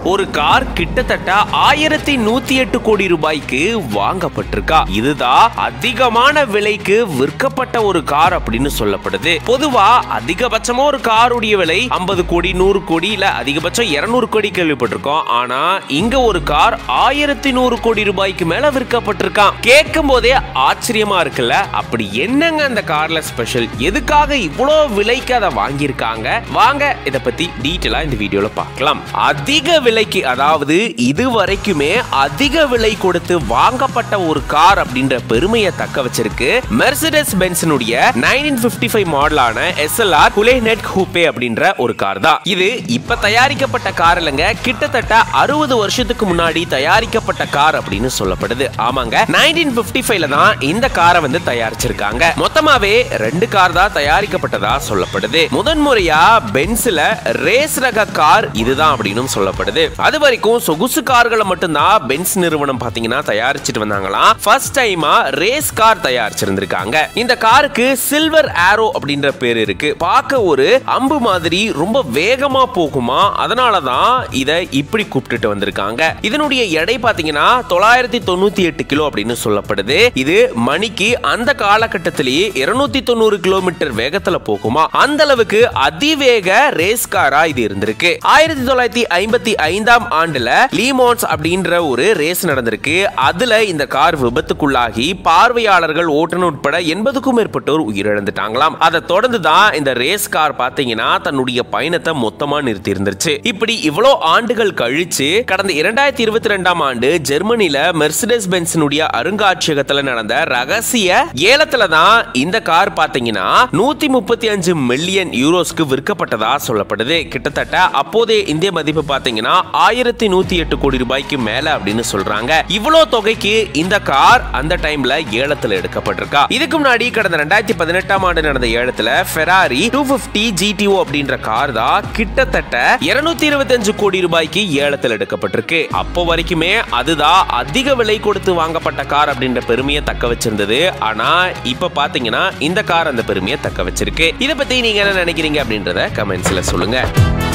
ஒரு கார் கிட்டத்தட்ட ஆயிரத்தி நூத்தி எட்டு கோடி ரூபாய்க்கு வாங்கப்பட்டிருக்கா இதுதான் அதிகமான விலைக்கு விற்கப்பட்ட ஒரு கார் அப்படின்னு சொல்லப்படுது பொதுவா அதிகபட்சமா ஒரு காருடைய விலை ஐம்பது கோடி நூறு கோடி இல்ல அதிகபட்சம் இருநூறு கோடி கேள்விப்பட்டிருக்கோம் ஆனா இங்க ஒரு கார் ஆயிரத்தி நூறு கோடி ரூபாய்க்கு மேல விற்கப்பட்டிருக்கான் கேட்கும் போதே ஆச்சரியமா இருக்குல்ல அப்படி என்னங்க அந்த கார்ல ஸ்பெஷல் எதுக்காக இவ்வளோ விலைக்கு அதை வாங்கியிருக்காங்க வாங்க இதை பத்தி டீட்டெயிலா இந்த வீடியோல பார்க்கலாம் அதிக விலைக்கு அதாவது இது வரைக்குமே அதிக விலை கொடுத்து வாங்கப்பட்ட ஒரு கார் அப்படின்ற பெருமையை தக்க வச்சிருக்கு மெர்சிடஸ் பென்ஸனுடைய நைன்டீன் பிப்டி ஃபைவ் மாடலான எஸ்எல்ஆர் குலேநெட் ஹூப்பே அப்படின்ற ஒரு கார் தான் இது இப்ப தயாரிக்கப்பட்ட கார் இல்லைங்க கிட்டத்தட்ட அறுபது வருஷத்துக்கு முன்னாடி தயாரிக்கப்பட்ட கார் அப்படின்னு சொல்லப்படுது ஆமாங்க நைன்டீன் பிப்டி ஃபைவ்ல தான் இந்த காரை வந்து தயாரிச்சிருக்காங்க மொத்தமாவே ரெண்டு கார் தான் தயாரிக்கப்பட்டதா சொல்லப்படுது முதன்முறையா பென்ஸ்ல ரேஸ் ரக கார் இதுதான் அப்படின்னு சொல்லப்படுது அது வரைக்கும் சொகுசு கார்களை மட்டும்தான் பென்ஸ் நிறுவனம் பாத்தீங்கன்னா தயாரிச்சிட்டு வந்தாங்களாம் ஃபர்ஸ்ட் டைமா ரேஸ் கார் தயாரிச்சிருந்திருக்காங்க இந்த காருக்கு சில்வர் ஆரோ அப்படின்ற பேர் இருக்கு பார்க்க ஒரு அம்பு மாதிரி ரொம்ப வேகமா போகுமா அதனால தான் இதை இப்படி கூப்பிட்டுட்டு வந்திருக்காங்க இதனுடைய எடை பாத்தீங்கன்னா தொள்ளாயிரத்தி தொண்ணூத்தி எட்டு கிலோ அப்படின்னு சொல்லப்படுது இது மணிக்கு அந்த காலகட்டத்திலேயே இருநூத்தி தொண்ணூறு கிலோமீட்டர் வேகத்துல போகுமா அந்த அளவுக்கு அதிவேக ரேஸ் காரா இது இருந்திருக்கு ஆயிரத்தி தொள்ளாயிரத்தி ஐம்பத்தி ஐந்தாம் ஆண்டுல லீமோன்ஸ் அப்படின்ற ஒரு ரேஸ் நடந்திருக்கு அதுல இந்த கார் விபத்துக்குள்ளாகி பார்வையாளர்கள் ஓட்டுநர் உட்பட எண்பதுக்கும் மேற்பட்டோர் உயிரிழந்துட்டாங்களாம் அதை தொடர்ந்து தான் இந்த ரேஸ் கார் பாத்தீங்கன்னா தன்னுடைய பயணத்தை மொத்தமா நிறுத்தி இருந்துச்சு இப்படி இவ்வளோ ஆண்டுகள் கழிச்சு கடந்த இரண்டாயிரத்தி இருபத்தி ரெண்டாம் ஆண்டு ஜெர்மனில மெர்சிடஸ் பென்ஸினுடைய அருங்காட்சியகத்துல நடந்த ரகசிய ஏலத்துல தான் இந்த கார் பாத்தீங்கன்னா நூத்தி முப்பத்தி அஞ்சு மில்லியன் யூரோஸ்க்கு விற்கப்பட்டதா சொல்லப்படுது கிட்டத்தட்ட அப்போதைய இந்திய மதிப்பு பாத்தீங்கன்னா ஆயிரத்தி நூத்தி எட்டு கோடி ரூபாய்க்கு மேல அப்படின்னு சொல்றாங்க இவ்வளவு தொகைக்கு இந்த கார் அந்த டைம்ல ஏலத்துல எடுக்கப்பட்டிருக்கா இதுக்கு முன்னாடி கடந்த ரெண்டாயிரத்தி பதினெட்டாம் ஆண்டு நடந்த ஏலத்துல ஃபெராரி டூ பிப்டி ஜிடிஓ அப்படின்ற கார் தான் கிட்டத்தட்ட இருநூத்தி இருபத்தஞ்சு கோடி ரூபாய்க்கு ஏலத்தில் எடுக்கப்பட்டிருக்கு அப்போ வரைக்குமே அதுதான் அதிக விலை கொடுத்து வாங்கப்பட்ட கார் அப்படின்ற பெருமையை தக்க வச்சிருந்தது ஆனா இப்ப பாத்தீங்கன்னா இந்த கார் அந்த பெருமையை தக்க வச்சிருக்கு இதை பத்தி நீங்க என்ன நினைக்கிறீங்க அப்படின்றத கமெண்ட்ஸ்ல சொல்லுங்க